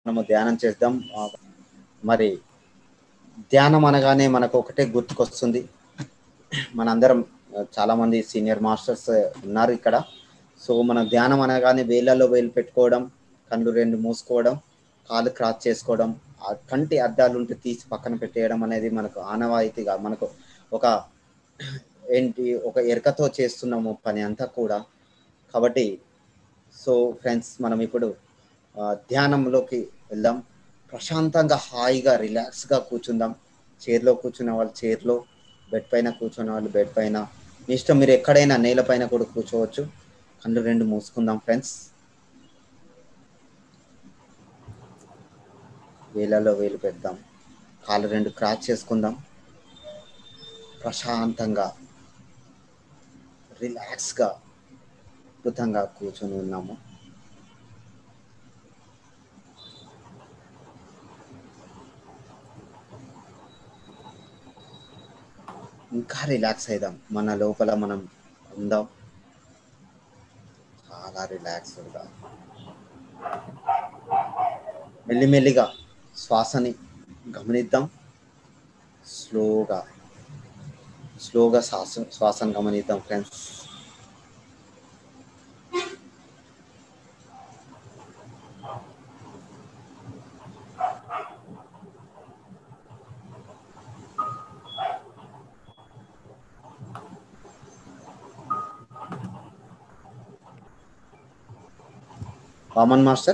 మనము ధ్యానం చేద్దాం ఆ, మరి ధ్యానం అనగానే మనకు ఒకటే గుర్తుకొస్తుంది మనందరం ఆ, చాలా మంది సీనియర్ మాస్టర్స్ ఉన్నారు ఇక్కడ సో మన ధ్యానం అనగానే వేళ్ళల్లో వేలు పెట్టుకోవడం కళ్ళు రెండు మూసుకోవడం కాలు క్రాస్ చేసుకోవడం ఆ కంటి అద్దాలు ఉంటే తీసి పక్కన పెట్టేయడం అనేది మనకు ఆనవాయితీగా మనకు ఒక ఏంటి ఒక ఎరకతో చేస్తున్నాము పని అంతా కూడా కాబట్టి సో ఫ్రెండ్స్ మనం ఇప్పుడు ఆ, ధ్యానంలోకి వెళ్దాం ప్రశాంతంగా హాయిగా రిలాక్స్గా కూర్చుందాం చైర్లో కూర్చున్న వాళ్ళు చైర్లో బెడ్ పైన కూర్చున్న వాళ్ళు బెడ్ పైన మీ ఇష్టం మీరు ఎక్కడైనా నేల పైన కూడా కూర్చోవచ్చు కళ్ళు రెండు మూసుకుందాం ఫ్రెండ్స్ వేలలో వేలు పెడదాం కాళ్ళు రెండు క్రాస్ చేసుకుందాం ప్రశాంతంగా రిలాక్స్గా అద్భుతంగా కూర్చొని ఉన్నాము ఇంకా రిలాక్స్ అయిదాం మన లోపల మనం ఉందాం చాలా రిలాక్స్డ్గా మెల్లిమెల్లిగా శ్వాసని గమనిద్దాం స్లోగా స్లోగా శ్వాస శ్వాసను గమనిద్దాం ఫ్రెండ్స్ వామన్ మాస్టర్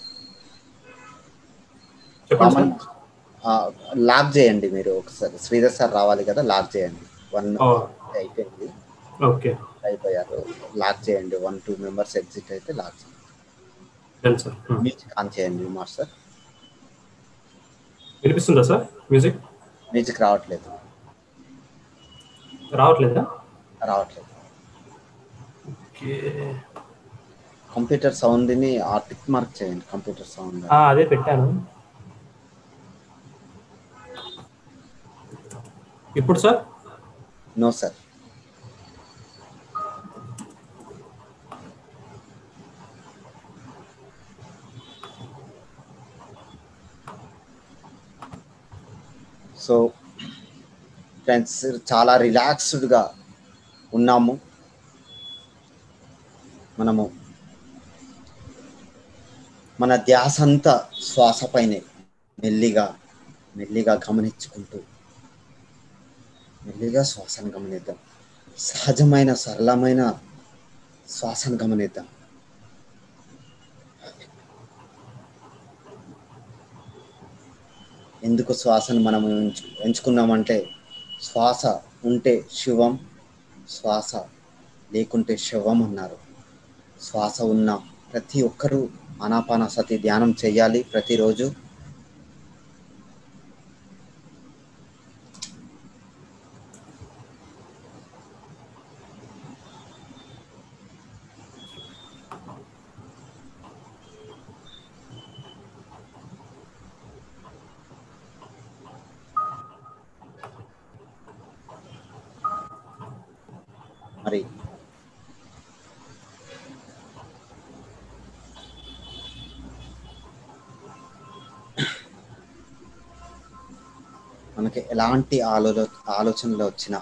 చెప్పండి వామన్ సార్ ఆ, లాక్ చేయండి మీరు ఒకసారి శ్రీధర్ సార్ రావాలి కదా లాక్ చేయండి వన్ ఓ, అయిపోయింది ఓకే అయిపోయారు లాక్ చేయండి వన్ టూ మెంబర్స్ ఎగ్జిట్ అయితే లాక్ చేయండి done sir um. Music on చేయండి మాస్టర్ వినిపిస్తుందా సార్ మ్యూజిక్ మ్యూజిక్ రావట్లేదు రావట్లేదా రావట్లేదు ఓకే కంప్యూటర్ సౌండ్ని ఆ టిక్ మార్క్ చేయండి కంప్యూటర్ సౌండ్ ఆ, అదే పెట్టాను ఇప్పుడు sir no sir so friends చాలా రిలాక్స్డ్గా ఉన్నాము మనము మన ధ్యాస అంతా శ్వాసపైనే మెల్లిగా మెల్లిగా గమనించుకుంటూ మెల్లిగా శ్వాసను గమనిద్దాం సహజమైన సరళమైన శ్వాసను గమనిద్దాం ఎందుకు శ్వాసను మనం ఎంచు ఎంచుకున్నామంటే శ్వాస ఉంటే శివం శ్వాస లేకుంటే శవం అన్నారు శ్వాస ఉన్న ప్రతి ఒక్కరూ ఆనాపాన సతి ధ్యానం చేయాలి ప్రతిరోజు మరి మనకి ఎలాంటి ఆలో ఆలోచనలు వచ్చినా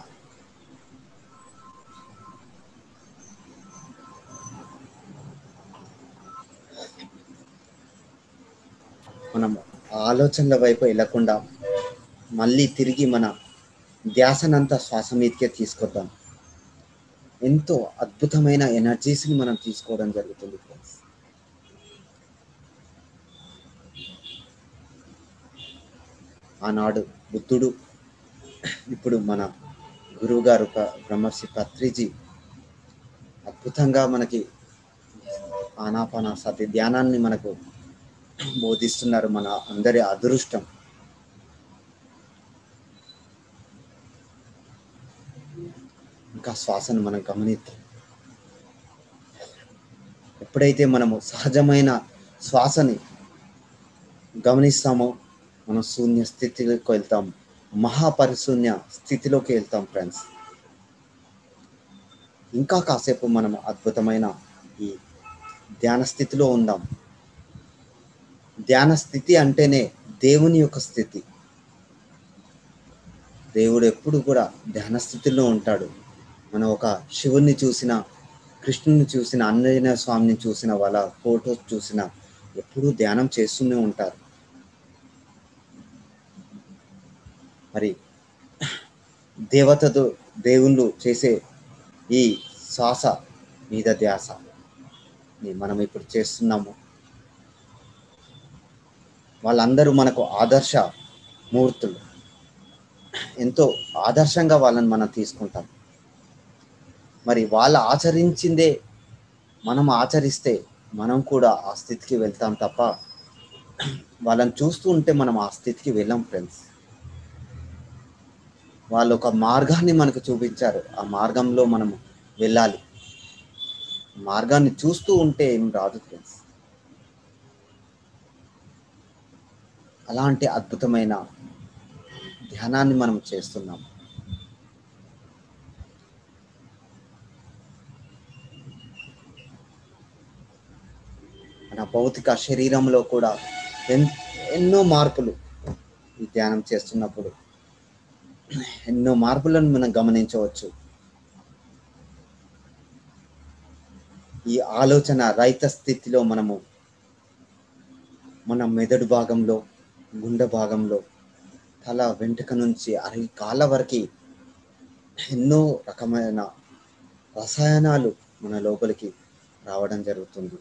మనం ఆలోచనల వైపు వెళ్ళకుండా మళ్ళీ తిరిగి మన ధ్యాసనంతా శ్వాస మీదకే తీసుకొద్దాం ఎంతో అద్భుతమైన ఎనర్జీస్ని మనం తీసుకోవడం జరుగుతుంది ఫ్రెండ్స్ ఆనాడు బుద్ధుడు ఇప్పుడు మన గురువు గారు ప- బ్రహ్మర్షి పత్రిజీ అద్భుతంగా మనకి ఆనాపాన సతి ధ్యానాన్ని మనకు బోధిస్తున్నారు మన అందరి అదృష్టం ఇంకా శ్వాసను మనం గమనిద్దాం ఎప్పుడైతే మనము సహజమైన శ్వాసని గమనిస్తామో మనం శూన్య స్థితిలోకి వెళ్తాం మహాపరిశూన్య స్థితిలోకి వెళ్తాం ఫ్రెండ్స్ ఇంకా కాసేపు మనం అద్భుతమైన ఈ ధ్యాన స్థితిలో ఉందాం ధ్యాన స్థితి అంటేనే దేవుని యొక్క స్థితి దేవుడు ఎప్పుడు కూడా ధ్యాన స్థితిలో ఉంటాడు మనం ఒక శివుణ్ణి చూసిన కృష్ణుని చూసిన ఆంజనేయ స్వామిని చూసిన వాళ్ళ ఫోటోస్ చూసిన ఎప్పుడూ ధ్యానం చేస్తూనే ఉంటారు మరి దేవతతో దేవుళ్ళు చేసే ఈ శ్వాస మీద ధ్యాస ని మనం ఇప్పుడు చేస్తున్నాము వాళ్ళందరూ మనకు ఆదర్శ మూర్తులు ఎంతో ఆదర్శంగా వాళ్ళని మనం తీసుకుంటాం మరి వాళ్ళు ఆచరించిందే మనం ఆచరిస్తే మనం కూడా ఆ స్థితికి వెళ్తాం తప్ప వాళ్ళని చూస్తూ ఉంటే మనం ఆ స్థితికి వెళ్ళాం ఫ్రెండ్స్ వాళ్ళు ఒక మార్గాన్ని మనకు చూపించారు ఆ మార్గంలో మనం వెళ్ళాలి మార్గాన్ని చూస్తూ ఉంటే ఏం రాదు ఫ్రెండ్స్ అలాంటి అద్భుతమైన ధ్యానాన్ని మనం చేస్తున్నాం మన భౌతిక శరీరంలో కూడా ఎన్ ఎన్నో మార్పులు ఈ ధ్యానం చేస్తున్నప్పుడు ఎన్నో మార్పులను మనం గమనించవచ్చు ఈ ఆలోచన రైత స్థితిలో మనము మన మెదడు భాగంలో గుండె భాగంలో తల వెంట్రుక నుంచి అరి కాళ్ళ వరకు ఎన్నో రకమైన రసాయనాలు మన లోపలికి రావడం జరుగుతుంది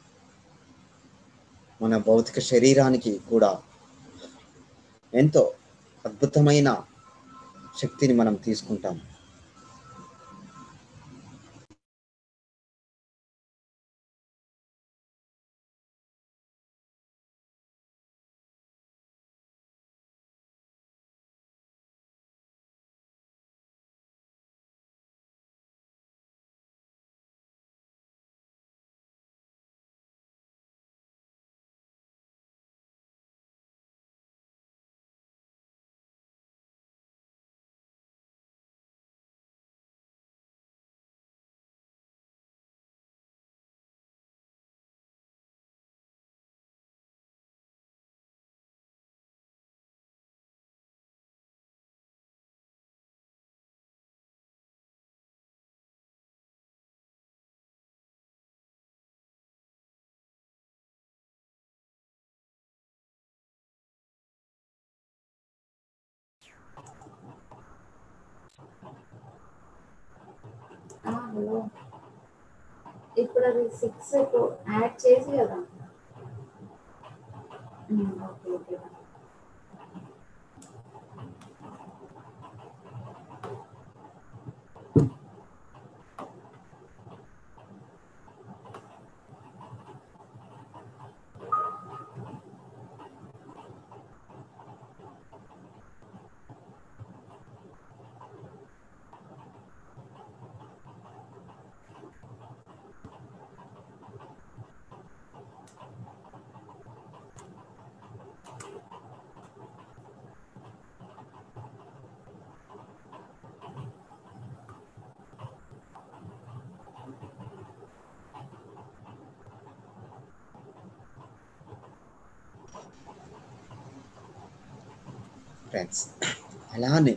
మన భౌతిక శరీరానికి కూడా ఎంతో అద్భుతమైన శక్తిని మనం తీసుకుంటాం ఆ, హలో ఇప్పుడు అది సిక్స్ యాడ్ చేసి కదా ఉమ్, ఓకే ఓకే ఫ్రెండ్స్ అలానే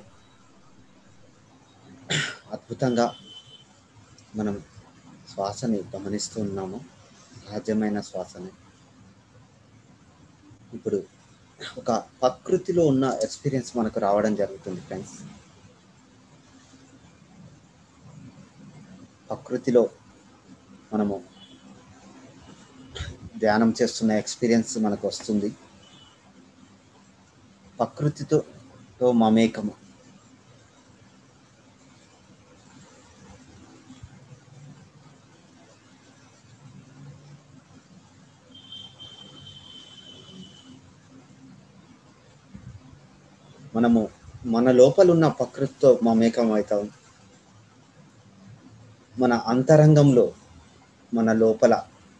అద్భుతంగా మనం శ్వాసని గమనిస్తూ ఉన్నాము సహజమైన శ్వాసని ఇప్పుడు ఒక ప్రకృతిలో ఉన్న ఎక్స్పీరియన్స్ మనకు రావడం జరుగుతుంది ఫ్రెండ్స్ ప్రకృతిలో మనము ధ్యానం చేస్తున్న ఎక్స్పీరియన్స్ మనకు వస్తుంది ప్రకృతితో తో మమేకము మనము మన లోపల ఉన్న ప్రకృతితో మమేకం అవుతాం మన అంతరంగంలో మన లోపల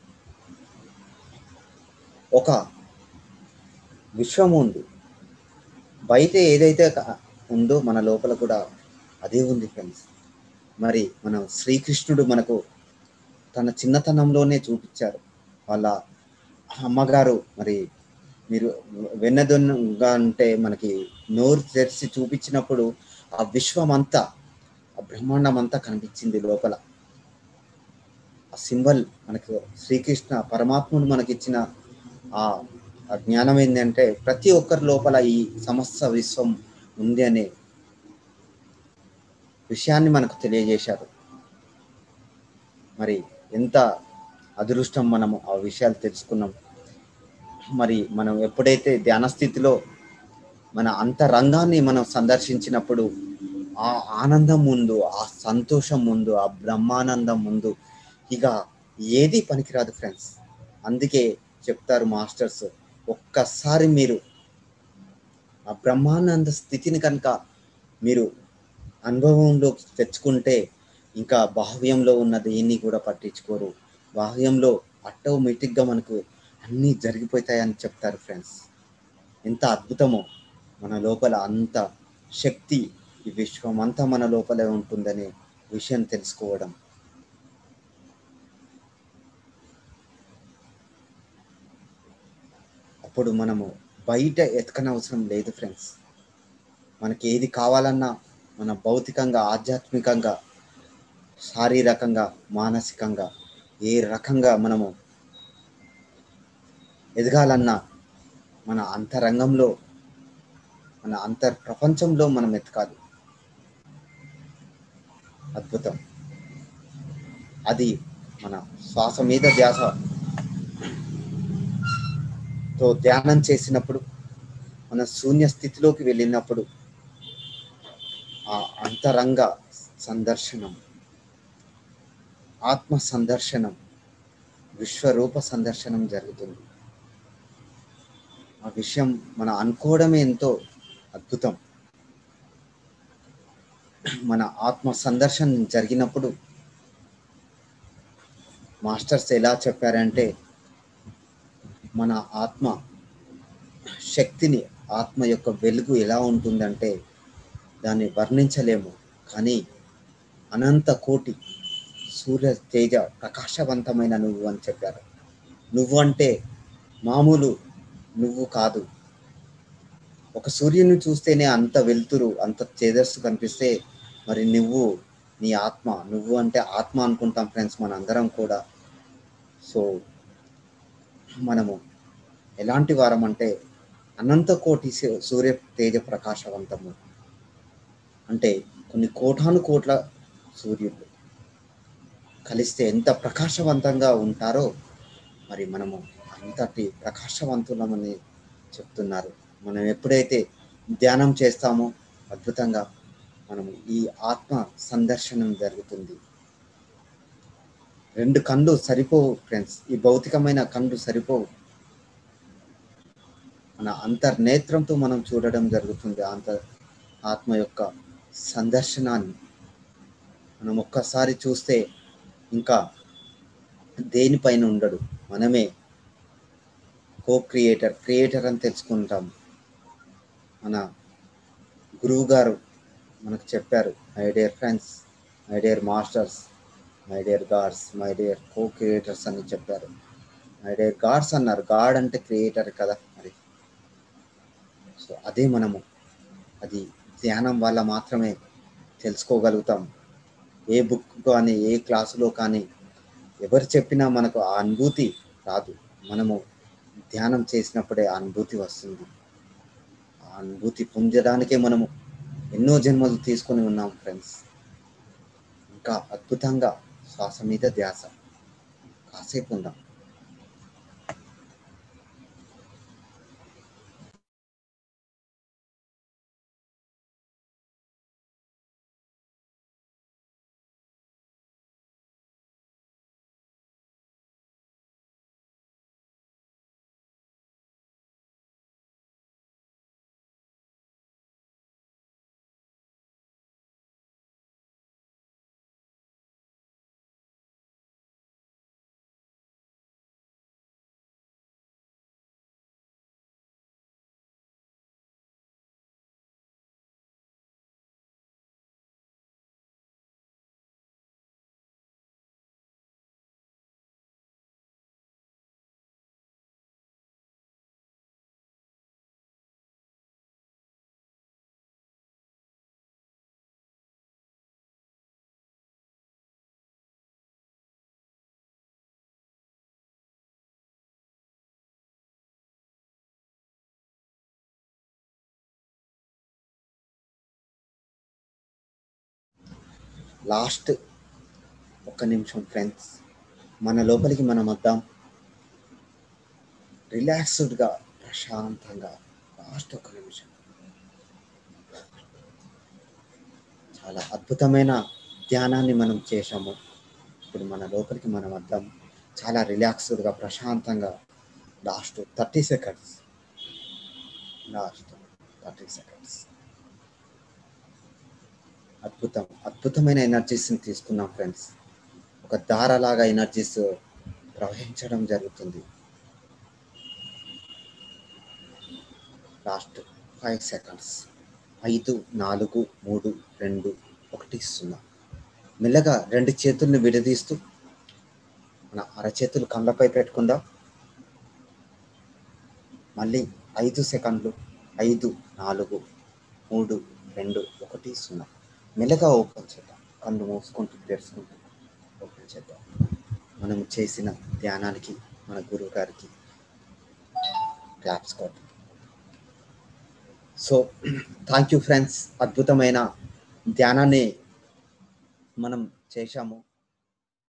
ఒక విశ్వం ఉంది బయట ఏదైతే క- ఉందో మన లోపల కూడా అదే ఉంది ఫ్రెండ్స్ మరి మన శ్రీకృష్ణుడు మనకు తన చిన్నతనంలోనే చూపించారు వాళ్ళ అమ్మగారు మరి మీరు వెన్నదొన్నగా అంటే మనకి నోరు తెరిచి చూపించినప్పుడు ఆ విశ్వం అంతా ఆ బ్రహ్మాండం అంతా కనిపించింది లోపల ఆ సింబల్ మనకు శ్రీకృష్ణ పరమాత్ముడు మనకిచ్చిన ఆ ఆ జ్ఞానం ఏంటంటే ప్రతి ఒక్కరి లోపల ఈ సమస్త విశ్వం ఉంది అనే విషయాన్ని మనకు తెలియజేశారు మరి ఎంత అదృష్టం మనము ఆ విషయాలు తెలుసుకున్నాం మరి మనం ఎప్పుడైతే ధ్యాన స్థితిలో మన అంతరంగాన్ని మనం సందర్శించినప్పుడు ఆ ఆనందం ముందు ఆ సంతోషం ముందు ఆ బ్రహ్మానందం ముందు ఇక ఏది పనికిరాదు ఫ్రెండ్స్ అందుకే చెప్తారు మాస్టర్స్ ఒక్కసారి మీరు ఆ బ్రహ్మానంద స్థితిని కనుక మీరు అనుభవంలోకి తెచ్చుకుంటే ఇంకా బాహ్యంలో ఉన్న దేన్ని కూడా పట్టించుకోరు బాహ్యంలో ఆటోమేటిక్గా మనకు అన్నీ జరిగిపోతాయని చెప్తారు ఫ్రెండ్స్ ఎంత అద్భుతమో మన లోపల అంత శక్తి ఈ విశ్వం అంతా మన లోపలే ఉంటుందనే విషయం తెలుసుకోవడం అప్పుడు మనము బయట ఎతకనవసరం లేదు ఫ్రెండ్స్ మనకి ఏది కావాలన్నా మన భౌతికంగా ఆధ్యాత్మికంగా శారీరకంగా మానసికంగా ఏ రకంగా మనము ఎదగాలన్నా మన అంతరంగంలో మన అంతర్ ప్రపంచంలో మనం ఎతకాలి అద్భుతం అది మన శ్వాస మీద ధ్యాస తో ధ్యానం చేసినప్పుడు మన శూన్య స్థితిలోకి వెళ్ళినప్పుడు ఆ అంతరంగ సందర్శనం ఆత్మ సందర్శనం విశ్వరూప సందర్శనం జరుగుతుంది ఆ విషయం మనం అనుకోవడమే ఎంతో అద్భుతం మన ఆత్మ సందర్శనం జరిగినప్పుడు మాస్టర్స్ ఎలా చెప్పారంటే మన ఆత్మ శక్తిని ఆత్మ యొక్క వెలుగు ఎలా ఉంటుందంటే దాన్ని వర్ణించలేము కానీ అనంత కోటి సూర్య తేజ ప్రకాశవంతమైన నువ్వు అని చెప్పారు నువ్వు అంటే మామూలు నువ్వు కాదు ఒక సూర్యుని చూస్తేనే అంత వెలుతురు అంత తేజస్సు కనిపిస్తే మరి నువ్వు నీ ఆత్మ నువ్వు అంటే ఆత్మ అనుకుంటాం ఫ్రెండ్స్ మన అందరం కూడా సో మనము ఎలాంటి వారం అంటే అనంత కోటి సూ- సూర్య తేజ ప్రకాశవంతము అంటే కొన్ని కోటాను కోట్ల సూర్యుడు కలిస్తే ఎంత ప్రకాశవంతంగా ఉంటారో మరి మనము అంతటి ప్రకాశవంతులమని చెప్తున్నారు మనం ఎప్పుడైతే ధ్యానం చేస్తామో అద్భుతంగా మనము ఈ ఆత్మ సందర్శనం జరుగుతుంది రెండు కళ్ళు సరిపోవు ఫ్రెండ్స్ ఈ భౌతికమైన కళ్ళు సరిపోవు మన అంతర్నేత్రంతో మనం చూడడం జరుగుతుంది అంత ఆత్మ యొక్క సందర్శనాన్ని మనం ఒక్కసారి చూస్తే ఇంకా దేనిపైన ఉండడు మనమే కో క్రియేటర్ క్రియేటర్ అని తెలుసుకుంటాం మన గురువు గారు మనకు చెప్పారు my dear friends my dear masters my dear gods my dear co creators అని చెప్పారు మై డియర్ గాడ్స్ అన్నారు గాడ్ అంటే క్రియేటర్ కదా మరి సో అదే మనము అది ధ్యానం వల్ల మాత్రమే తెలుసుకోగలుగుతాం ఏ బుక్ కానీ ఏ క్లాసులో కానీ ఎవరు చెప్పినా మనకు ఆ అనుభూతి రాదు మనము ధ్యానం చేసినప్పుడే ఆ అనుభూతి వస్తుంది ఆ అనుభూతి పొందడానికే మనము ఎన్నో జన్మలు తీసుకొని ఉన్నాం ఫ్రెండ్స్ ఇంకా అద్భుతంగా శ్వాస మీద ధ్యాస కాసేపు ఉందాం లాస్ట్ ఒక్క నిమిషం ఫ్రెండ్స్ మన లోపలికి మనం వద్దాం రిలాక్స్డ్గా ప్రశాంతంగా లాస్ట్ ఒక్క నిమిషం చాలా అద్భుతమైన ధ్యానాన్ని మనం చేశాము ఇప్పుడు మన లోపలికి మనం వద్దాం చాలా రిలాక్స్డ్గా ప్రశాంతంగా last thirty seconds last thirty seconds అద్భుతం అద్భుతమైన ఎనర్జీస్ని తీసుకున్నాం ఫ్రెండ్స్ ఒక దారలాగా ఎనర్జీస్ ప్రవహించడం జరుగుతుంది లాస్ట్ ఫైవ్ సెకండ్స్ ఐదు నాలుగు మూడు రెండు ఒకటి సున్నా మెల్లగా రెండు చేతుల్ని విడదీస్తూ మన అరచేతులు కళ్ళపై పెట్టుకుందాం మళ్ళీ ఐదు సెకండ్లు ఐదు నాలుగు మూడు రెండు ఒకటి సున్నా మెల్లగా ఓపెన్ చేద్దాం కళ్ళు మూసుకుంటూ తెరుచుకుంటూ ఓపెన్ చేద్దాం మనం చేసిన ధ్యానానికి మన గురువు గారికి క్లాప్స్ కొట్టు సో థ్యాంక్ యూ ఫ్రెండ్స్ అద్భుతమైన ధ్యానాన్ని మనం చేశాము